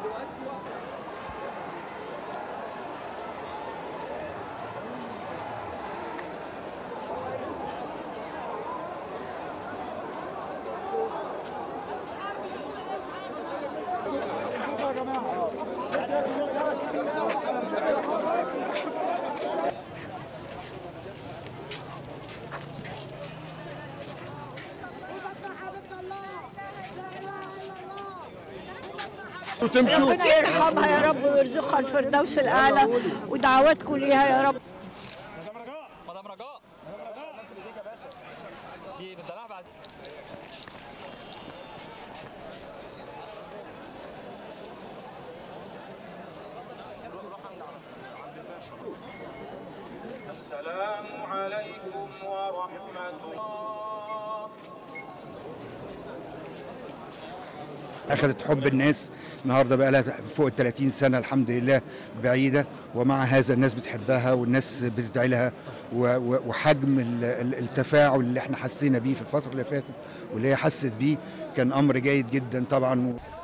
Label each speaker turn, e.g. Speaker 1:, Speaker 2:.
Speaker 1: وتمشوا
Speaker 2: ربنا يرحمها يا رب ويرزقها الفردوس الاعلى ودعواتكم ليها يا رب
Speaker 3: مدام رجاء دي بالدلع بعد
Speaker 4: السلام عليكم ورحمة الله
Speaker 1: اخذت حب الناس النهارده بقى لها فوق ال 30 سنه الحمد لله بعيده ومع هذا الناس بتحبها والناس بتدعي لها و- و- وحجم ال- ال- التفاعل اللي احنا حسينا بيه في الفتره اللي فاتت واللي هي حست بيه كان امر جيد جدا طبعا